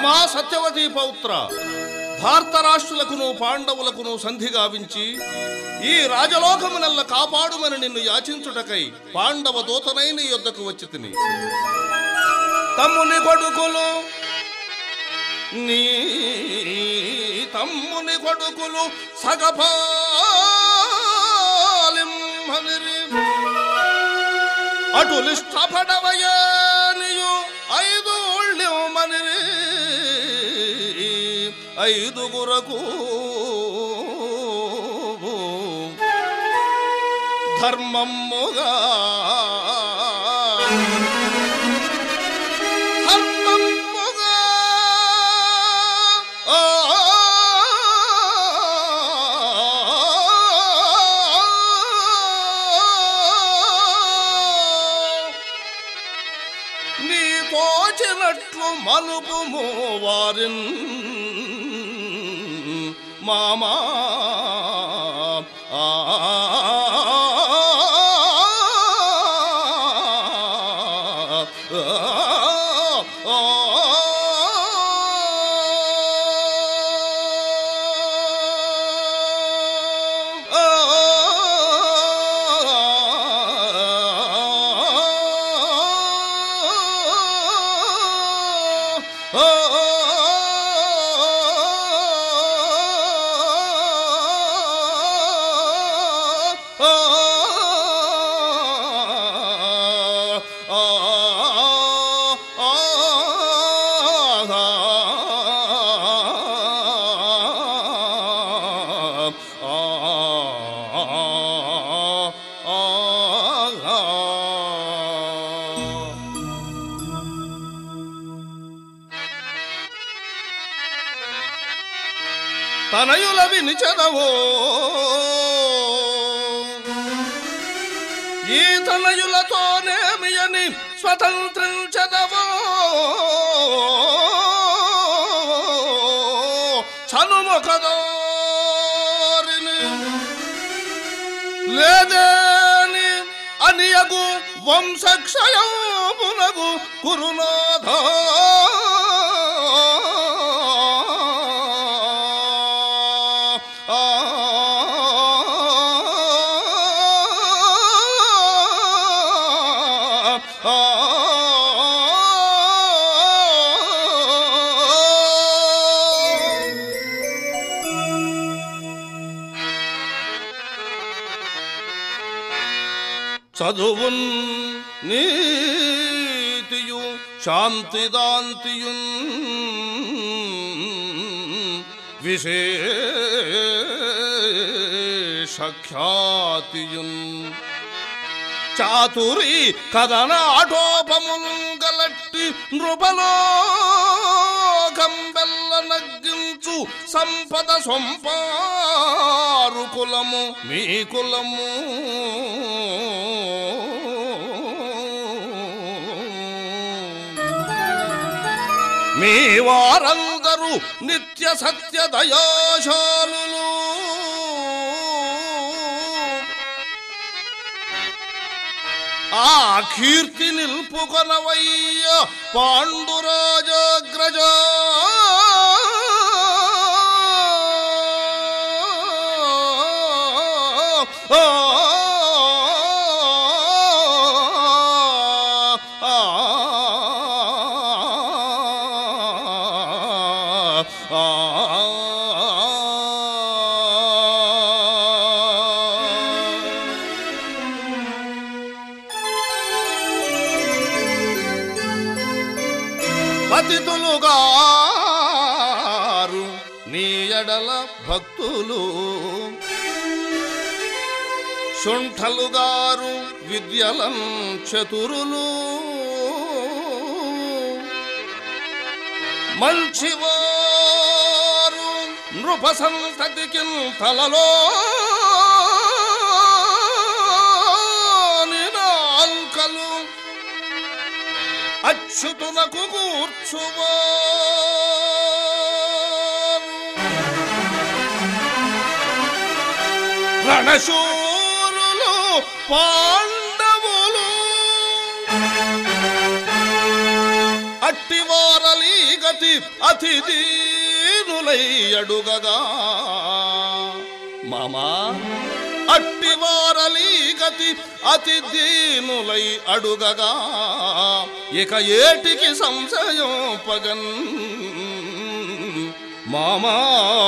రామా సత్యవతి పౌత్ర భారతరాష్ట్రులకును పాండవులకును సంధి గావించి ఈ రాజలోకమునెల్ల కాపాడుమని నిన్ను యాచించుటకై పాండవ దూతనై నీ యొద్దకు వచ్చి తిని తమ్ముని కొడుకులు నీ తమ్ముని కొడుకులు సగపాలింహనిరి అటులిష్టపడవయనియు ఐదు మనిరి ఐదుగురకు ధర్మమ్ముగా ధర్మమ్ముగా ఆ నీ తోచినట్లు మలుపుము వారిన్ మామా ఆ తనయుల వినిచదవో ఈ తనయులతోనేమియని స్వతంత్రించదవో చనుముఖదారిని లేదేని అనియగు వంశక్షయమునగు కురునాథ చదువున్ నీతియు శాంతిదాంతియున్ విశేషఖ్యాతియున్ చాతురి కథన ఆటోపములు గలట్టి నృపలో కంబెల్ల నగ్గించు సంపద సొంపారు కులము మీ కులము మీ వారందరూ నిత్య సత్య దయాశాలులు ఆ కీర్తి నిల్పుకొనవయ్య పాండురాజాగ్రజ పతితులుగారు నీ ఎడల భక్తులు శుంఠలుగారు విద్యలం చతురులు మంచివారు నృప సంతతికి తలలో నాల్కలు అచ్యుతునకు కూర్చువారు రణశూరులు పాండవులు అట్టివారలి గతి అతిథీనులై అడుగగా మామా అట్టివారలీ గతి అతి దీనులై అడుగగా ఇక ఏటికి సంశయం పగన్ మామా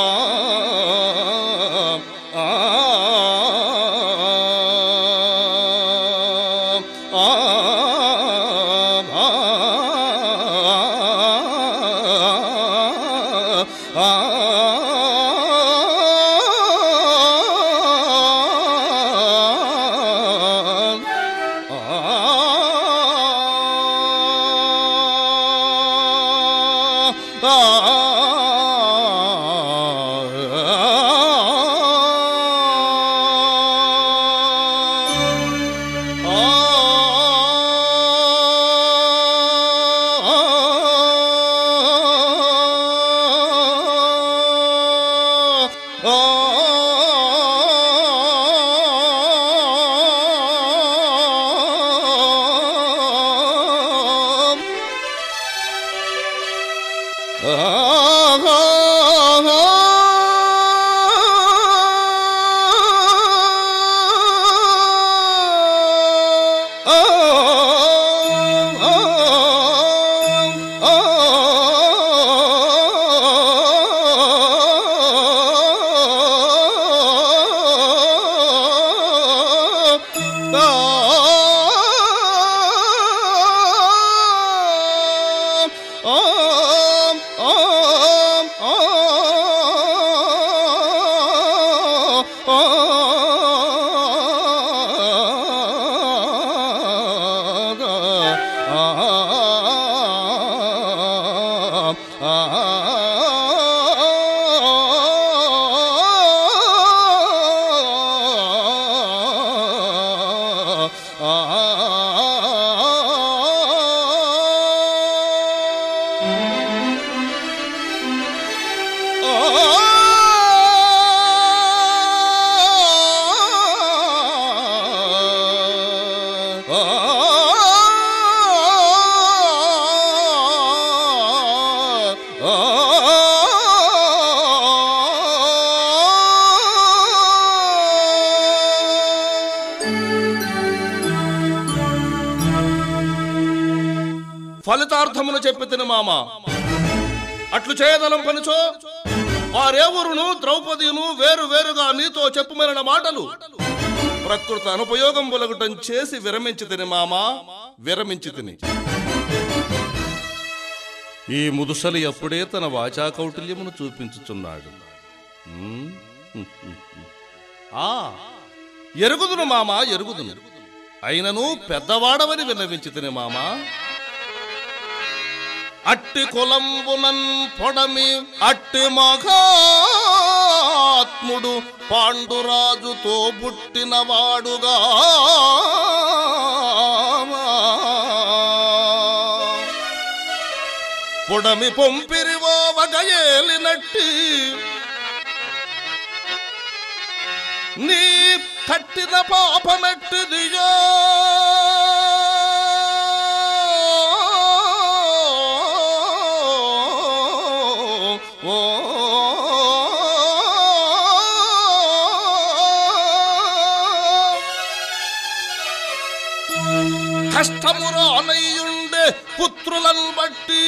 ఆ, ఆ, ఆ, ఫలితార్థమును చెప్పి తిను మామ అట్లు చేయదలం పనిచో వారేవురును ద్రౌపదిను వేరు వేరుగా నీతో చెప్పుమరిన మాటలు ప్రకృత అనుపయోగం బొలగటం చేసి విరమించి తిని మామ విరమించి తిని ఈ ముదుసలి అప్పుడే తన వాచా కౌటిల్యమును చూపించుచున్నాడు ఉమ్, ఉమ్, ఉమ్, ఉమ్. ఆ ఎరుగుదును మామ ఎరుగుదును అయినను పెద్దవాడవని విన్నవించి తిని మామా అట్టి కులంబునన్ పొడమి అట్టి మఘాత్ముడు పాండురాజుతో పుట్టినవాడుగా పొడమి పొంపిరివోవగయేలినట్టి నీ కట్టిన పాపమెట్టిదియో కష్టమురా అనయ్యుండే పుత్రులను బట్టి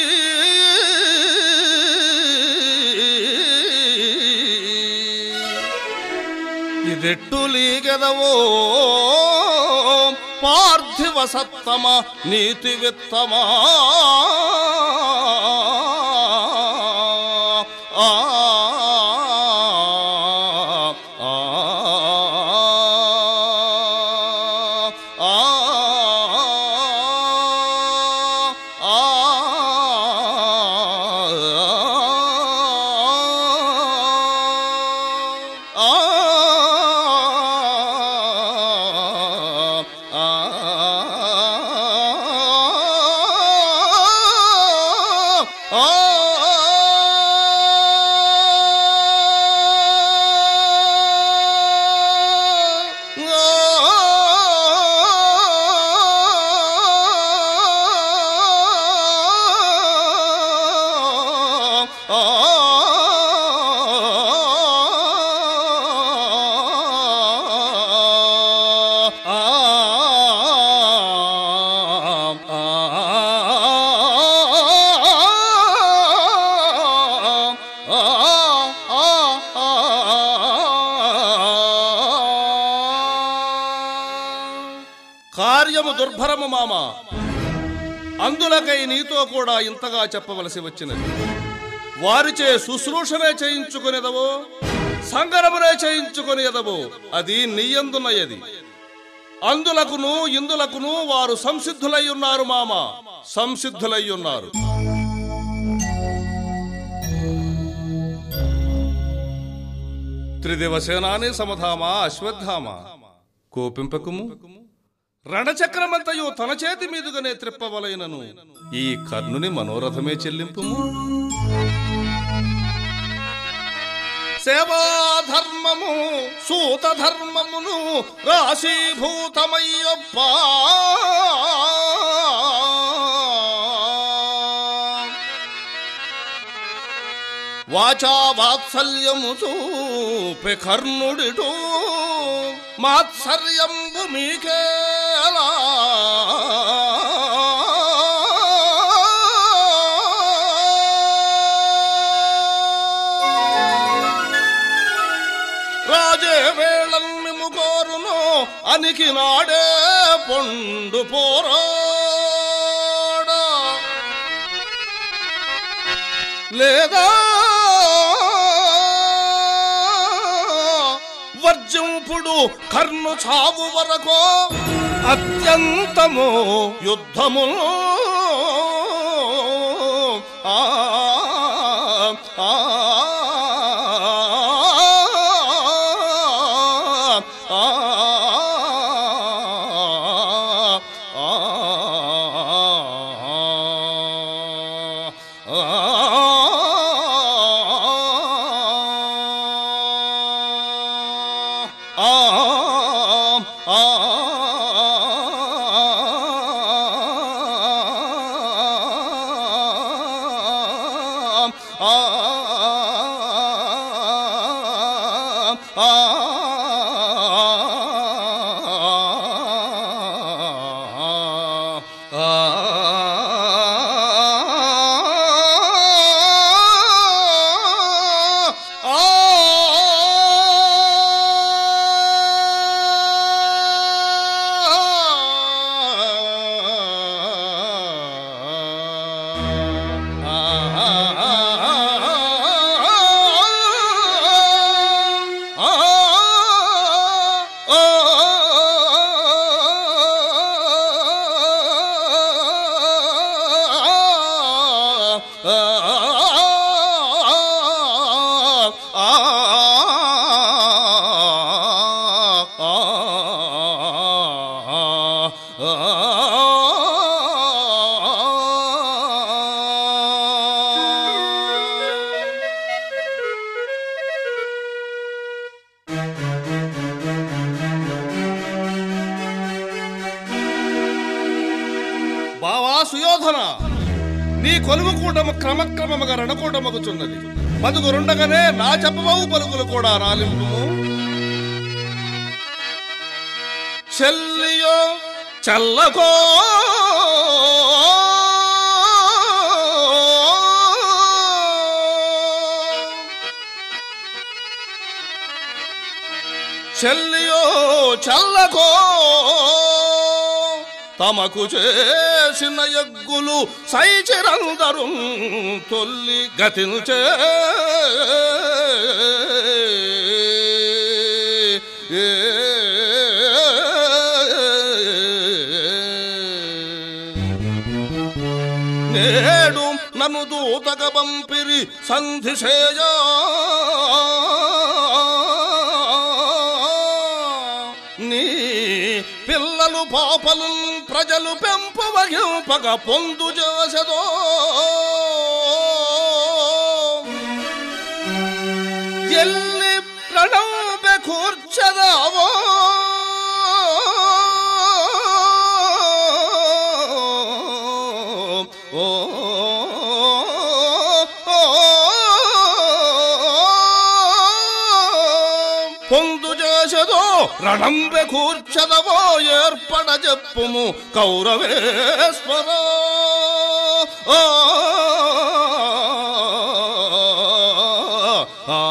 ఇదెట్టులీగెదవో పార్థివ సత్తమ నీతి విత్తమా ఆ, ఆ, ఆ, ఆ కార్యము దుర్భరము మామ అందులకై నీతో కూడా ఇంతగా చెప్పవలసి వచ్చినది వారిచే శుశ్రూషనే చేయించుకునేదవో సంగరమునే చేయించుకునేదవో అది నీయందున్నయది అందులకును ఇందులకును వారు సంసిద్ధులై ఉన్నారు మామ సంసిద్ధులై ఉన్నారు త్రిదివ సేనాని సమధామ అశ్వత్థామ కోపింపకుము రణచక్రమంతయు తన చేతి మీదుగానే త్రిప్పవలైనను ఈ కర్ణుని మనోరథమే చెల్లింపుము సేవాధర్మము సూత ధర్మమును రాశీభూతమయ్యప్ప వాచా వాత్సల్యము చూపే కర్ణుడిటు మాత్సర్యంబు మీకేలా రాజే వేళం మిము కోరును అనికి నాడే పొండు పోరాడా లేదా వర్జింపుడు కర్ణు చావు వరకు అత్యంతము యుద్ధము ఆ ఆ బావా సుయోధన నీ కొలువు కూటము క్రమక్రమముగా రణకూటమగుచున్నది పదుగురుండగానే నా చెప్పబవు పలుకులు కూడా రాలింపుము చెల్లియో చల్లకో చెల్లియో చల్లకో తమకు చేసిన యగ్గులు సైచిరందరు తొల్లి గతించే నేడు నన్ను దూతగ పంపిరి సంధి చేయా నీ పిల్లలు పాపలు ప్రజలు పెంపవగింపగ పొందు చేసదో ఎల్లి ప్రణంబె కూర్చదావో ఓ పొందు చేసదో రణంబె కూర్చదవో ఏర్పడ చెప్పుము కౌరవేశ్వర ఆ, ఆ,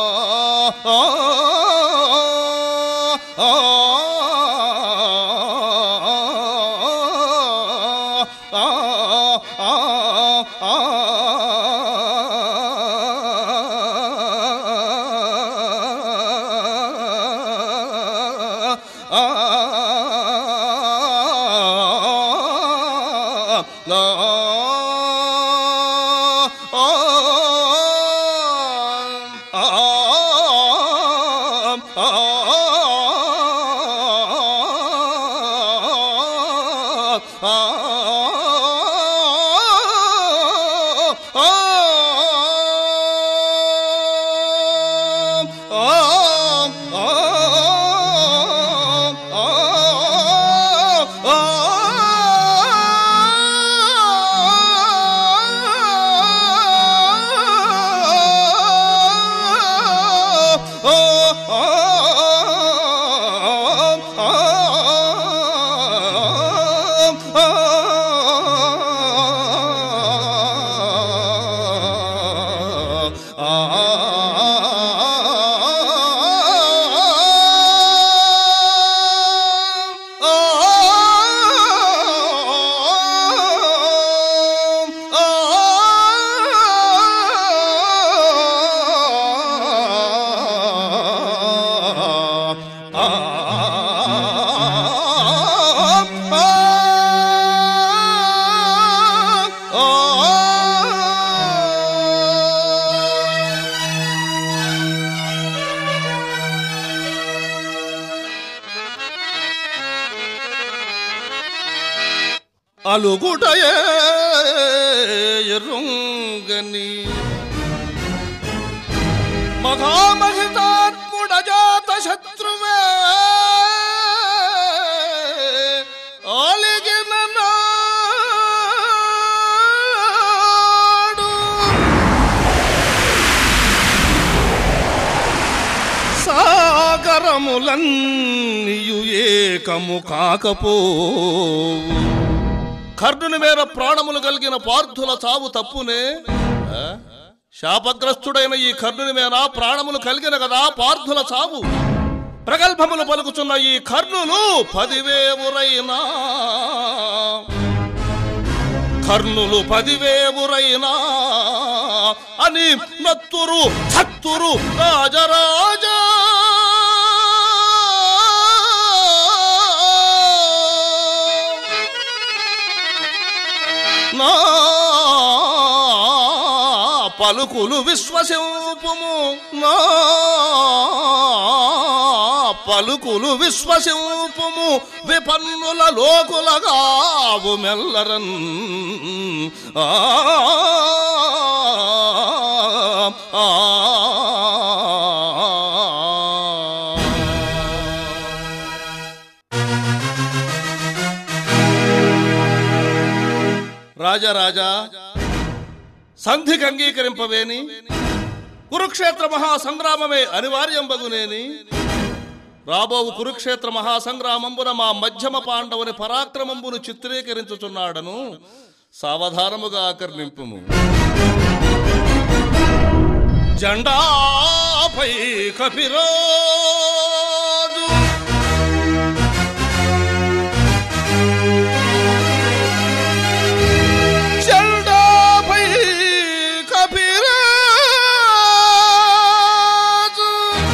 ఆ, ఆ, ఆ, ఆ, ఆ, ఆ, అలుగుటయే ఎరుంగని మఘామహితాత్ముడజాత శత్రువే ఆలిగిన నాడు సాగరములన్నీయు ఏకము కాకపోవు కర్ణుని మేర ప్రాణములు కలిగిన పార్థుల చావు తప్పునే ఆ? శాపగ్రస్తుడైన ఈ కర్ణుని మేర ప్రాణములు కలిగిన కదా పార్థుల చావు ప్రగల్భములు పలుకుచున్న ఈ కర్ణులు పదివేవురైనా కర్ణులు పదివేవురైనా అని నత్తురు సత్తురు రాజరాజా నా పలుకులు విశ్వసింపుము నా పలుకులు విశ్వసింపుము విపన్నుల లోకులగావు మెల్లరన్ ఆ ఆ, రాజరాజా సంధికి అంగీకరింపవేని కురుక్షేత్ర మహాసంగ్రామమే అనివార్యంబగునేని రాబోవు కురుక్షేత్ర మహాసంగ్రామంబున మా మధ్యమ పాండవుని పరాక్రమంబును చిత్రీకరించుచున్నాడను సావధానముగా ఆకర్ణింపుము జెండాపై కపిరాజు జెండాపై కపిరాజు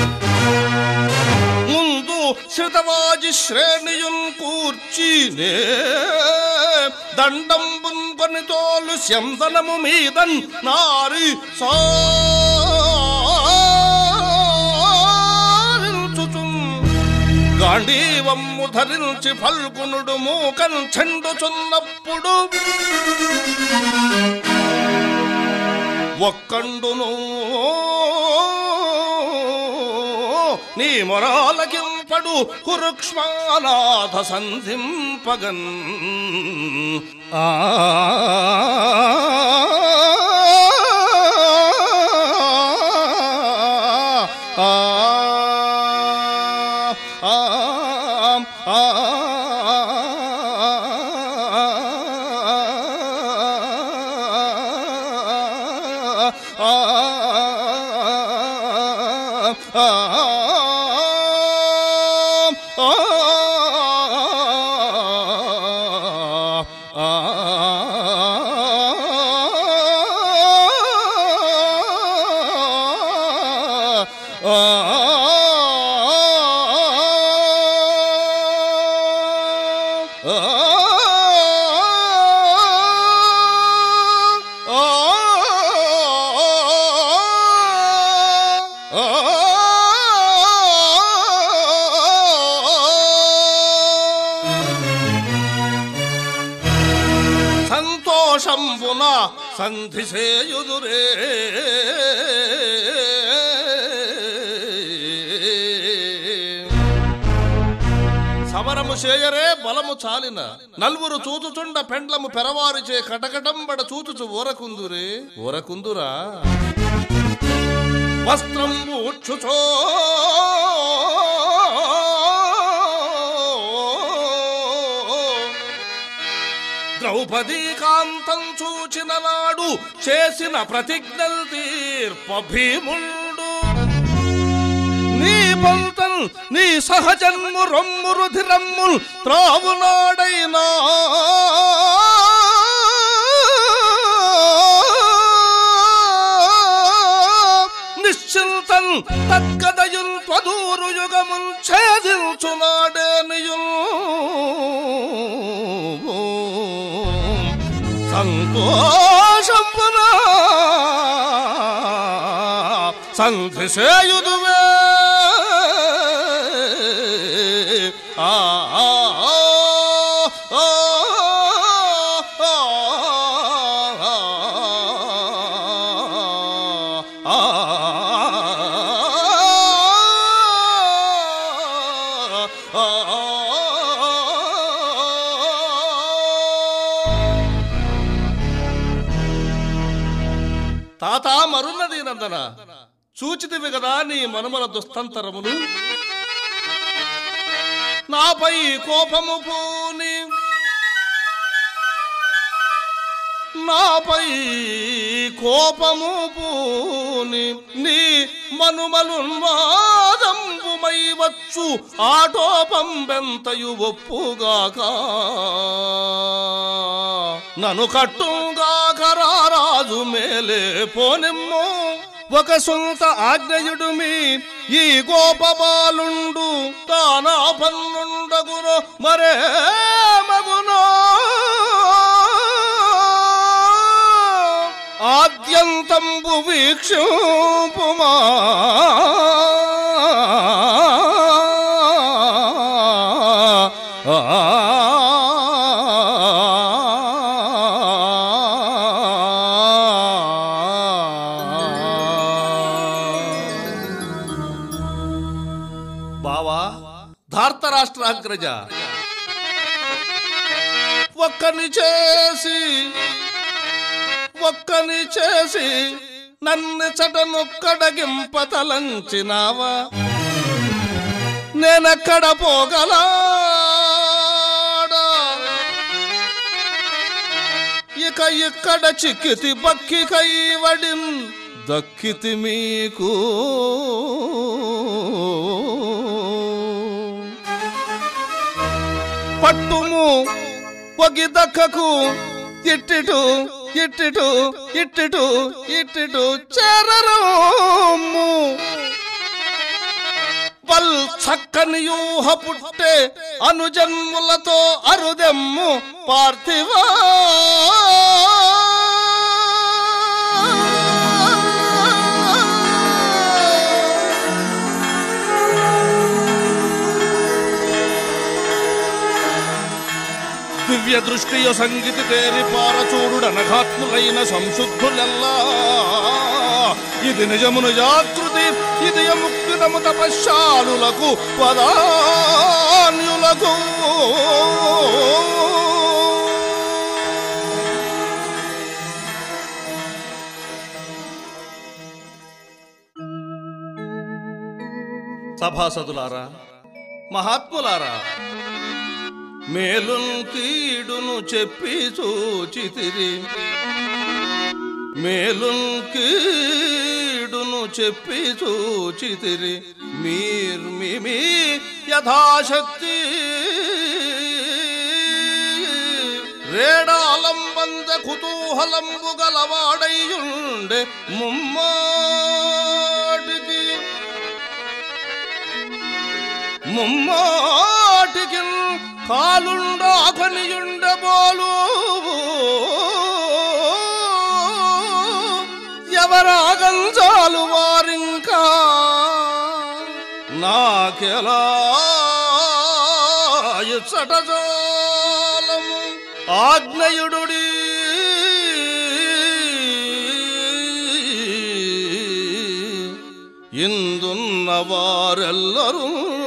ముందు శృతవాజి శ్రేణియున్ కూర్చినే దండంబున్ కొని తోలు శందనము మీదన్ నారి సారించుచున్ గాంధీవమ్ము ధరించి ఫల్గునుడు మూకన్ చెండుచున్నప్పుడు ఒక్కండును నీ మొరాలకింపడు కురుక్ష్మానాథ సంధింపగన్ ఆ ఆ ఆ ఆ సంతోషంబున సంధి సేయుదురే సమరము చేయరే బలము చాలిన నలుగురు చూచుచుండ పెండ్లము పెరవారిచే కటకటంబడ చూచుచు ఊరకుందురే ఊరకుందురా వస్త్రం ఊడ్చుచో ద్రౌపదీ కాంతం చూచిన నాడు చేసిన ప్రతిజ్ఞలు తీర్ప భీముండు నీ పంతం నీ సహజన్ము రొమ్ము రుధిరమ్ముల్ త్రావునాడైనా నిశ్చింతం తక్కదయుల్ త్వదూరు యుగముల్ ఛేదించునాడేనియుల్ సంతోషంపున సంధి సేయుదువే ఆ ఆ, ఆ, ఆ, ఆ, ఆ, తాత మరున్నది నందన చూచితివి కదా నీ మనుమల దుస్తంతరములు నాపై కోపము పూని నాపై కోపము పూని నీ మనుమలు వాదంబుమై వచ్చు ఆటోపం బెంతయు ఒప్పుగాక నన్ను కట్టుగాక రారాజు మేలే పోనిమ్ము ఒక సొంత ఆజ్ఞయుడు మీ ఈ గోపబాలుండు తానా పన్నుండగును మరే మగునో ఆద్యంతంబు వీక్షుపుమా బావా ధార్తరాష్ట్రాగ్రజ ఒక్కని చేసి ఒక్కని చేసి నన్ను చటనొక్కడగింప తలంచినావా నేనెక్కడ పోగలాడా ఇక ఇక్కడ చిక్కితి బక్కి కైవడిన్ దక్కితి మీకు పట్టుము ఒగి దక్కకు ఇట్టిటు ఇట్టిటు ఇట్టిటు ఇట్టిటు చెరరము పల్ చక్కని యూహ పుట్టే అనుజన్ములతో అరుదెమ్ము పార్థివా దివ్య దృష్టియ సంగీతి తేరి పారచూడుడనఘాత్ములైన సంశుద్ధులెల్లా ఇది నిజమును జాగృతి ఇది ముక్తిదము తపశ్శాలులకు పదాన్యులకు సభాసదులారా మహాత్ములారా మేలున్ కీడును చెప్పి చూచితిరి మేలున్ కీడును చెప్పి చూచితిరి మీర్ మీ మీ యథాశక్తి రేడాలంబంద కుతూహలంబు గలవాడయ్యుండే ముమ్మాటికి ముమ్మాటికి కాలుండాకనియుండబోలు ఎవరాగంజాలు వారింకా నాకెలా ఇచ్చట జాలము ఆజ్ఞయుడుడి ఉన్నవారెల్లరూ